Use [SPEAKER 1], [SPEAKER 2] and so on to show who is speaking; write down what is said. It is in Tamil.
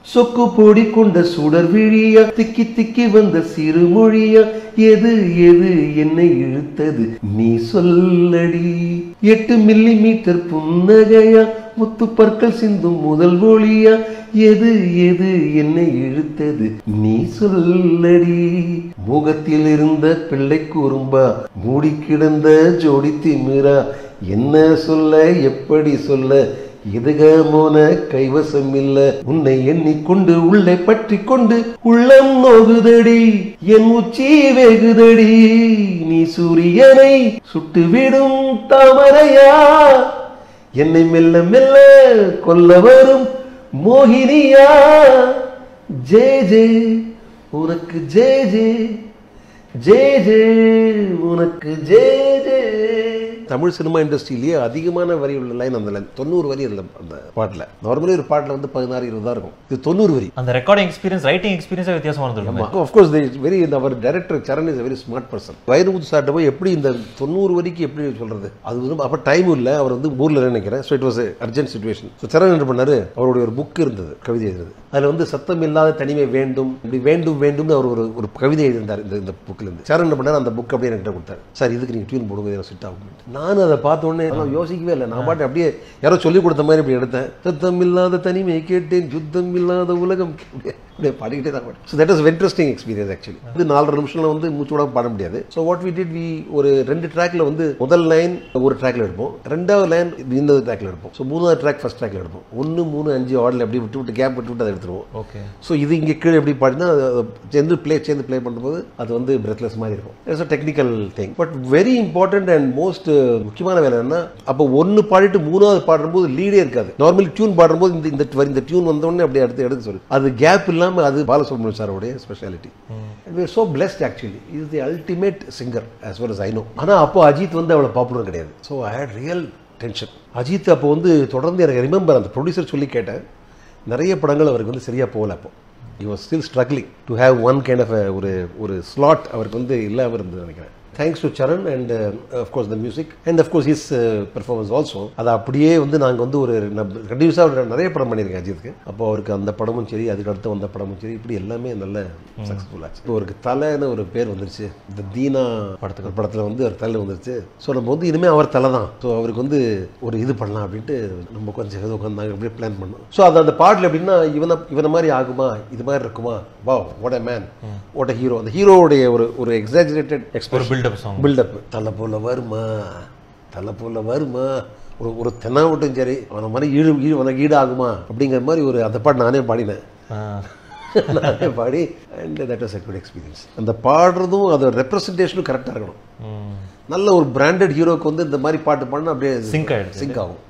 [SPEAKER 1] சொக்கு பொடி கொண்ட சுடர் விழியா திக்கி திக்கி வந்த சிறுமொழியா எது எது என்னை இழுத்தது நீ சொல்லடி எட்டு மில்லி மீட்டர் புன்னகையா முத்து பற்கள் சிந்தும் முதல் ஒளியா எது எது என்னை இழுத்தது நீ சொல்லடி முகத்தில் இருந்த பிள்ளை குறும்பா மூடி கிடந்த ஜோடி திமிரா என்ன சொல்ல எப்படி சொல்ல எதுகமோன கைவசம் இல்ல உன்னை எண்ணிக்கொண்டு உள்ளே பற்றி கொண்டு உள்ளம் நோகுதடி என் உச்சி வெகுதடி நீ சூரியனை சுட்டுவிடும் தாமரையா என்னை மெல்ல மெல்ல கொல்ல வரும் மோகினியா ஜே ஜே உனக்கு ஜே ஜே ஜே ஜே உனக்கு ஜே ஜே தமிழ் சினிமா இண்டஸ்ட்ரியிலேயே அதிகமான வரி உள்ள லைன் அந்த லைன் தொண்ணூறு வரி இல்லை அந்த பாட்டில் நார்மலி ஒரு பாட்டில் வந்து பதினாறு இருபதா இருக்கும் இது தொண்ணூறு வரி
[SPEAKER 2] அந்த ரெக்கார்டிங் எக்ஸ்பீரியன்ஸ் ரைட்டிங் எக்ஸ்பீரியன்ஸே வித்தியாசமா இருந்திருக்கும்
[SPEAKER 1] அஃப்கோர்ஸ் வெரி அவர் director Saran is very smart person Vairamuthu சார்ட்ட போய் எப்படி இந்த தொண்ணூறு வரைக்கும் எப்படி சொல்றது அது வந்து அப்போ டைம் இல்லை அவர் வந்து ஊர்ல நினைக்கிறேன் so it was urgent situation so Saran என்ன பண்ணாரு அவருடைய ஒரு புக் இருந்தது கவிதை எழுதுறது அதில் வந்து சத்தம் இல்லாத தனிமை வேண்டும் இப்படி வேண்டும் வேண்டும்னு அவர் ஒரு ஒரு கவிதை எழுதியிருந்தார் இந்த இந்த புக்கில் இருந்து சரண் என்ன பண்ணார் அந்த புக் அப்படியே என்கிட்ட கொடுத்தாரு சார் இதுக்கு நீங்கள் டியூன் போடுங்க எனக்கு செட் ஆகும் நானும் அதை பார்த்த உடனே நான் யோசிக்கவே இல்லை நான் பாட்டு அப்படியே யாரோ சொல்லி கொடுத்த மாதிரி இப்படி எடுத்தேன் சத்தம் இல்லாத தனிமை கேட்டேன் சுத்தம் இல்லாத உலகம் அப்படியே அப்படியே பாடிக்கிட்டே தான் பாடு so that is interesting experience actually இது நாலரை நிமிஷம்ல வந்து மூச்சு விடாம பாட முடியாது so what we did we ஒரு ரெண்டு ட்ராக்ல வந்து முதல் லைன் ஒரு ட்ராக்ல எடுப்போம் ரெண்டாவது லைன் இன்னொரு ட்ராக்ல எடுப்போம் ஸோ மூணாவது ட்ராக் ஃபர்ஸ்ட் ட்ராக்ல எடுப்போம் ஒன்று மூணு அஞ்சு ஆர்டர் அப்படி விட்டு விட்டு கேப் விட்டு விட்டு அதை எடுத்துருவோம்
[SPEAKER 2] ஓகே
[SPEAKER 1] ஸோ இது இங்கே கீழே எப்படி பாடினா அது அது சேர்ந்து ப்ளே சேர்ந்து ப்ளே பண்ணும்போது அது வந்து பிரெத்லெஸ் மாதிரி இருக்கும் it's a technical thing but very important and most முக்கியமான வேலை என்ன அப்போ ஒன்று பாடிட்டு மூணாவது பாடும்போது லீடே இருக்காது நார்மலி டியூன் பாடும்போது இந்த இந்த வரி- இந்த டியூன் வந்தோடனே அப்படியே அடுத்து எடுக்க சொல்லு அது கேப் இல்லாமல் அது பாலசுப்ரமணியம் சாரோடைய speciality we are so blessed actually he is the ultimate singer as far as I know ஆனா அப்போ அஜித் வந்து அவ்வளவு பாப்புலர் கிடையாது so I had real tension Ajith அப்போ வந்து தொடர்ந்து எனக்கு ரிமெம்பர் அந்த ப்ரொடியூசர் சொல்லி கேட்டேன் நிறைய படங்கள் அவருக்கு வந்து சரியா போகல அப்போ he was still struggling to have one kind of a ஒரு ஒரு ஸ்லாட் அவருக்கு வந்து இல்லாமல் இருந்தது நினைக்கிறேன் thanks to Saran and of course the music and of course his performance also அதை அப்படியே வந்து நாங்கள் வந்து ஒரு கண்டினியூஸாக நிறைய படம் பண்ணியிருக்கேன் அஜித்துக்கு அப்போ அவருக்கு அந்த படமும் சரி அதுக்கு அடுத்து வந்த படமும் சரி இப்படி எல்லாமே நல்ல சக்ஸஸ்ஃபுல் ஆச்சு இப்போ அவருக்கு தலைன்னு ஒரு பேர் வந்துருச்சு இந்த தீனா படத்துக்கு படத்தில் வந்து ஒரு தலை வந்துருச்சு ஸோ நம்ம வந்து இனிமேல் அவர் தலை தான் ஸோ அவருக்கு வந்து ஒரு இது பண்ணலாம் அப்படின்ட்டு நம்ம கொஞ்சம் ஏதோ உட்காந்தாங்க அப்படியே பிளான் பண்ணோம் ஸோ அது அந்த பாட்டில் எப்படின்னா இவனை இவனை மாதிரி ஆகுமா இது மாதிரி இருக்குமா வா what a man what a hero அந்த ஹீரோவுடைய ஒரு ஒரு எக்ஸாஜரேட்டட்
[SPEAKER 2] ஒரு
[SPEAKER 1] எக்ஸ்பிரஷன்
[SPEAKER 2] பில்டப் சாங்
[SPEAKER 1] பில்டப் தலை போல வருமா தலை போல வருமா ஒரு ஒரு தென்னாவட்டும் சரி அவனை மாதிரி ஈடு ஈடு உனக்கு ஈடு ஆகுமா அப்படிங்கிற மாதிரி ஒரு அந்த பாட்டு நானே பாடினேன் நானே பாடி and that was a good experience அந்த பாடுறதும் அதோட ரெப்ரசன்டேஷனும் கரெக்டாக இருக்கணும் நல்ல ஒரு பிராண்டட் ஹீரோக்கு வந்து இந்த மாதிரி பாட்டு பாடினா அப்படியே
[SPEAKER 2] Sync ஆயிடுது.
[SPEAKER 1] சிங்க் ஆகும்